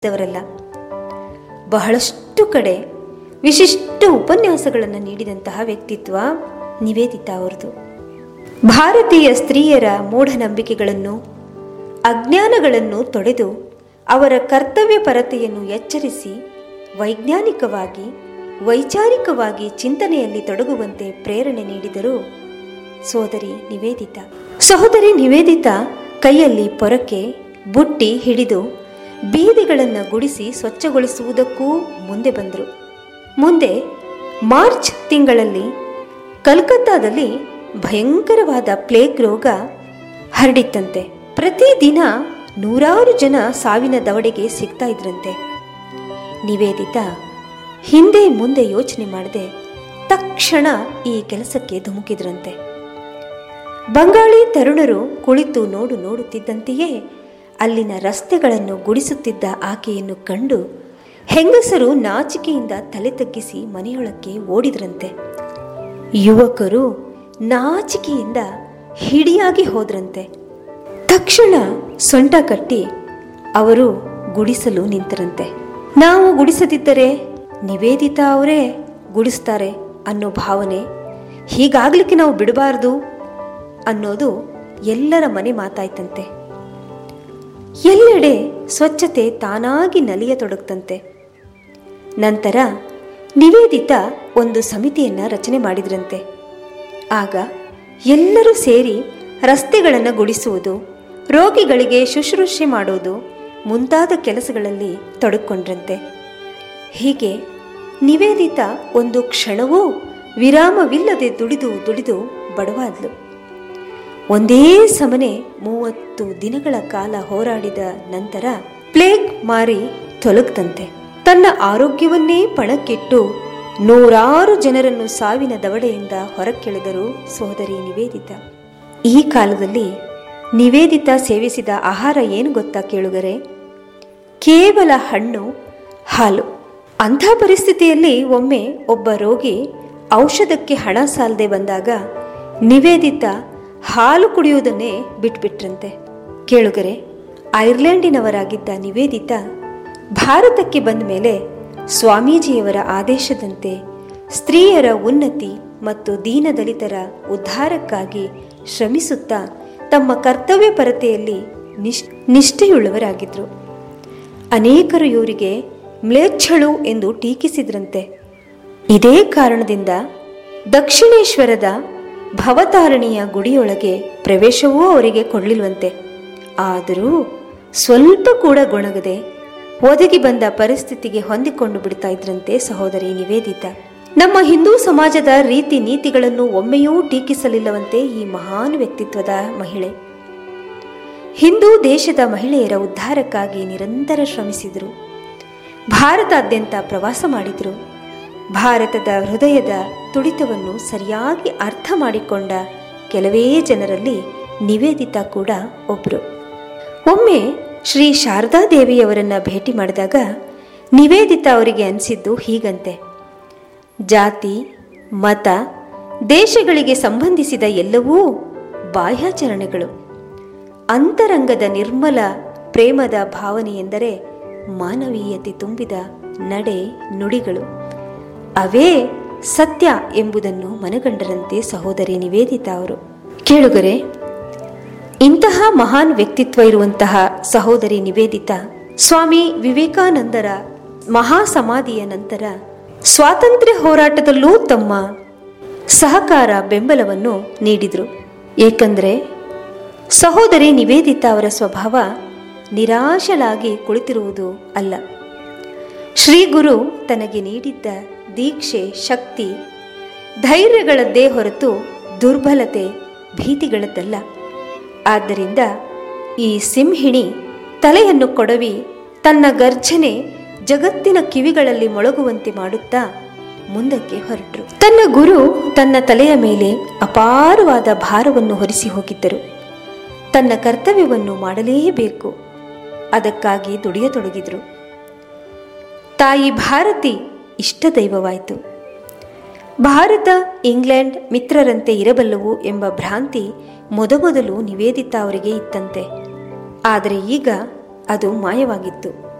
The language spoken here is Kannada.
ದವರಲ್ಲ ಬಹಳಷ್ಟು ಕಡೆ ವಿಶಿಷ್ಟ ಉಪನ್ಯಾಸಗಳನ್ನು ನೀಡಿದಂತಹ ವ್ಯಕ್ತಿತ್ವ ನಿವೇದಿತಾ ಅವರದು ಭಾರತೀಯ ಸ್ತ್ರೀಯರ ಮೂಢನಂಬಿಕೆಗಳನ್ನು ಅಜ್ಞಾನಗಳನ್ನು ತೊಡೆದು ಅವರ ಕರ್ತವ್ಯ ಪರತೆಯನ್ನು ಎಚ್ಚರಿಸಿ ವೈಜ್ಞಾನಿಕವಾಗಿ ವೈಚಾರಿಕವಾಗಿ ಚಿಂತನೆಯಲ್ಲಿ ತೊಡಗುವಂತೆ ಪ್ರೇರಣೆ ನೀಡಿದರು ಸೋದರಿ ನಿವೇದಿತಾ ಸಹೋದರಿ ನಿವೇದಿತಾ ಕೈಯಲ್ಲಿ ಪೊರಕೆ ಬುಟ್ಟಿ ಹಿಡಿದು ಬೀದಿಗಳನ್ನು ಗುಡಿಸಿ ಸ್ವಚ್ಛಗೊಳಿಸುವುದಕ್ಕೂ ಮುಂದೆ ಬಂದರು ಮುಂದೆ ಮಾರ್ಚ್ ತಿಂಗಳಲ್ಲಿ ಕಲ್ಕತ್ತಾದಲ್ಲಿ ಭಯಂಕರವಾದ ಪ್ಲೇಗ್ ರೋಗ ಹರಡಿತ್ತಂತೆ ಪ್ರತಿದಿನ ನೂರಾರು ಜನ ಸಾವಿನ ದವಡೆಗೆ ಸಿಗ್ತಾ ಇದ್ರಂತೆ ನಿವೇದಿತಾ ಹಿಂದೆ ಮುಂದೆ ಯೋಚನೆ ಮಾಡದೆ ತಕ್ಷಣ ಈ ಕೆಲಸಕ್ಕೆ ಧುಮುಕಿದ್ರಂತೆ ಬಂಗಾಳಿ ತರುಣರು ಕುಳಿತು ನೋಡು ನೋಡುತ್ತಿದ್ದಂತೆಯೇ ಅಲ್ಲಿನ ರಸ್ತೆಗಳನ್ನು ಗುಡಿಸುತ್ತಿದ್ದ ಆಕೆಯನ್ನು ಕಂಡು ಹೆಂಗಸರು ನಾಚಿಕೆಯಿಂದ ತಲೆ ತಗ್ಗಿಸಿ ಮನೆಯೊಳಕ್ಕೆ ಓಡಿದ್ರಂತೆ ಯುವಕರು ನಾಚಿಕೆಯಿಂದ ಹಿಡಿಯಾಗಿ ಹೋದ್ರಂತೆ ತಕ್ಷಣ ಸೊಂಟ ಕಟ್ಟಿ ಅವರು ಗುಡಿಸಲು ನಿಂತರಂತೆ ನಾವು ಗುಡಿಸದಿದ್ದರೆ ನಿವೇದಿತಾ ಅವರೇ ಗುಡಿಸ್ತಾರೆ ಅನ್ನೋ ಭಾವನೆ ಹೀಗಾಗ್ಲಿಕ್ಕೆ ನಾವು ಬಿಡಬಾರ್ದು ಅನ್ನೋದು ಎಲ್ಲರ ಮನೆ ಮಾತಾಯ್ತಂತೆ ಎಲ್ಲೆಡೆ ಸ್ವಚ್ಛತೆ ತಾನಾಗಿ ನಲಿಯತೊಡಗ್ತಂತೆ ನಂತರ ನಿವೇದಿತ ಒಂದು ಸಮಿತಿಯನ್ನ ರಚನೆ ಮಾಡಿದ್ರಂತೆ ಆಗ ಎಲ್ಲರೂ ಸೇರಿ ರಸ್ತೆಗಳನ್ನು ಗುಡಿಸುವುದು ರೋಗಿಗಳಿಗೆ ಶುಶ್ರೂಷೆ ಮಾಡೋದು ಮುಂತಾದ ಕೆಲಸಗಳಲ್ಲಿ ತೊಡಕೊಂಡ್ರಂತೆ ಹೀಗೆ ನಿವೇದಿತ ಒಂದು ಕ್ಷಣವೂ ವಿರಾಮವಿಲ್ಲದೆ ದುಡಿದು ದುಡಿದು ಬಡವಾದ್ಲು ಒಂದೇ ಸಮನೆ ಮೂವತ್ತು ದಿನಗಳ ಕಾಲ ಹೋರಾಡಿದ ನಂತರ ಪ್ಲೇಗ್ ಮಾರಿ ತೊಲಗ್ತಂತೆ ತನ್ನ ಆರೋಗ್ಯವನ್ನೇ ಪಣಕ್ಕಿಟ್ಟು ನೂರಾರು ಜನರನ್ನು ಸಾವಿನ ದವಡೆಯಿಂದ ಹೊರಕ್ಕೆಳೆದರು ಸೋದರಿ ನಿವೇದಿತ ಈ ಕಾಲದಲ್ಲಿ ನಿವೇದಿತ ಸೇವಿಸಿದ ಆಹಾರ ಏನು ಗೊತ್ತಾ ಕೇಳುಗರೆ ಕೇವಲ ಹಣ್ಣು ಹಾಲು ಅಂಥ ಪರಿಸ್ಥಿತಿಯಲ್ಲಿ ಒಮ್ಮೆ ಒಬ್ಬ ರೋಗಿ ಔಷಧಕ್ಕೆ ಹಣ ಸಾಲದೆ ಬಂದಾಗ ನಿವೇದಿತ ಹಾಲು ಕುಡಿಯುವುದನ್ನೇ ಬಿಟ್ಬಿಟ್ರಂತೆ ಕೇಳುಗರೆ ಐರ್ಲೆಂಡಿನವರಾಗಿದ್ದ ನಿವೇದಿತ ಭಾರತಕ್ಕೆ ಬಂದ ಮೇಲೆ ಸ್ವಾಮೀಜಿಯವರ ಆದೇಶದಂತೆ ಸ್ತ್ರೀಯರ ಉನ್ನತಿ ಮತ್ತು ದೀನದಲಿತರ ಉದ್ಧಾರಕ್ಕಾಗಿ ಶ್ರಮಿಸುತ್ತಾ ತಮ್ಮ ಕರ್ತವ್ಯ ಪರತೆಯಲ್ಲಿ ನಿಶ್ ನಿಷ್ಠೆಯುಳ್ಳವರಾಗಿದ್ದರು ಅನೇಕರು ಇವರಿಗೆ ಮ್ಲೇಚ್ಛಳು ಎಂದು ಟೀಕಿಸಿದ್ರಂತೆ ಇದೇ ಕಾರಣದಿಂದ ದಕ್ಷಿಣೇಶ್ವರದ ಭವತಾರಣಿಯ ಗುಡಿಯೊಳಗೆ ಪ್ರವೇಶವೂ ಅವರಿಗೆ ಕೊಡಲಿಲ್ವಂತೆ ಆದರೂ ಸ್ವಲ್ಪ ಕೂಡ ಗೊಣಗದೆ ಒದಗಿ ಬಂದ ಪರಿಸ್ಥಿತಿಗೆ ಹೊಂದಿಕೊಂಡು ಬಿಡ್ತಾ ಇದ್ರಂತೆ ಸಹೋದರಿ ನಿವೇದಿತ ನಮ್ಮ ಹಿಂದೂ ಸಮಾಜದ ರೀತಿ ನೀತಿಗಳನ್ನು ಒಮ್ಮೆಯೂ ಟೀಕಿಸಲಿಲ್ಲವಂತೆ ಈ ಮಹಾನ್ ವ್ಯಕ್ತಿತ್ವದ ಮಹಿಳೆ ಹಿಂದೂ ದೇಶದ ಮಹಿಳೆಯರ ಉದ್ಧಾರಕ್ಕಾಗಿ ನಿರಂತರ ಶ್ರಮಿಸಿದರು ಭಾರತಾದ್ಯಂತ ಪ್ರವಾಸ ಮಾಡಿದರು ಭಾರತದ ಹೃದಯದ ತುಡಿತವನ್ನು ಸರಿಯಾಗಿ ಅರ್ಥ ಮಾಡಿಕೊಂಡ ಕೆಲವೇ ಜನರಲ್ಲಿ ನಿವೇದಿತ ಕೂಡ ಒಬ್ಬರು ಒಮ್ಮೆ ಶ್ರೀ ಶಾರದಾ ದೇವಿಯವರನ್ನ ಭೇಟಿ ಮಾಡಿದಾಗ ನಿವೇದಿತ ಅವರಿಗೆ ಅನಿಸಿದ್ದು ಹೀಗಂತೆ ಜಾತಿ ಮತ ದೇಶಗಳಿಗೆ ಸಂಬಂಧಿಸಿದ ಎಲ್ಲವೂ ಬಾಹ್ಯಾಚರಣೆಗಳು ಅಂತರಂಗದ ನಿರ್ಮಲ ಪ್ರೇಮದ ಭಾವನೆ ಎಂದರೆ ಮಾನವೀಯತೆ ತುಂಬಿದ ನಡೆ ನುಡಿಗಳು ಅವೇ ಸತ್ಯ ಎಂಬುದನ್ನು ಮನಗಂಡರಂತೆ ಸಹೋದರಿ ನಿವೇದಿತಾ ಅವರು ಕೇಳುಗರೆ ಇಂತಹ ಮಹಾನ್ ವ್ಯಕ್ತಿತ್ವ ಇರುವಂತಹ ಸಹೋದರಿ ನಿವೇದಿತಾ ಸ್ವಾಮಿ ವಿವೇಕಾನಂದರ ಮಹಾ ಸಮಾಧಿಯ ನಂತರ ಸ್ವಾತಂತ್ರ್ಯ ಹೋರಾಟದಲ್ಲೂ ತಮ್ಮ ಸಹಕಾರ ಬೆಂಬಲವನ್ನು ನೀಡಿದರು ಏಕೆಂದರೆ ಸಹೋದರಿ ನಿವೇದಿತಾ ಅವರ ಸ್ವಭಾವ ನಿರಾಶಲಾಗಿ ಕುಳಿತಿರುವುದು ಅಲ್ಲ ಶ್ರೀ ಗುರು ತನಗೆ ನೀಡಿದ್ದ ದೀಕ್ಷೆ ಶಕ್ತಿ ಧೈರ್ಯಗಳದ್ದೇ ಹೊರತು ದುರ್ಬಲತೆ ಭೀತಿಗಳದ್ದಲ್ಲ ಆದ್ದರಿಂದ ಈ ಸಿಂಹಿಣಿ ತಲೆಯನ್ನು ಕೊಡವಿ ತನ್ನ ಗರ್ಜನೆ ಜಗತ್ತಿನ ಕಿವಿಗಳಲ್ಲಿ ಮೊಳಗುವಂತೆ ಮಾಡುತ್ತಾ ಮುಂದಕ್ಕೆ ಹೊರಟರು ತನ್ನ ಗುರು ತನ್ನ ತಲೆಯ ಮೇಲೆ ಅಪಾರವಾದ ಭಾರವನ್ನು ಹೊರಿಸಿ ಹೋಗಿದ್ದರು ತನ್ನ ಕರ್ತವ್ಯವನ್ನು ಮಾಡಲೇಬೇಕು ಅದಕ್ಕಾಗಿ ದುಡಿಯತೊಡಗಿದರು ತಾಯಿ ಭಾರತಿ ಇಷ್ಟ ದೈವವಾಯಿತು ಭಾರತ ಇಂಗ್ಲೆಂಡ್ ಮಿತ್ರರಂತೆ ಇರಬಲ್ಲವು ಎಂಬ ಭ್ರಾಂತಿ ಮೊದಮೊದಲು ನಿವೇದಿತಾ ಅವರಿಗೆ ಇತ್ತಂತೆ ಆದರೆ ಈಗ ಅದು ಮಾಯವಾಗಿತ್ತು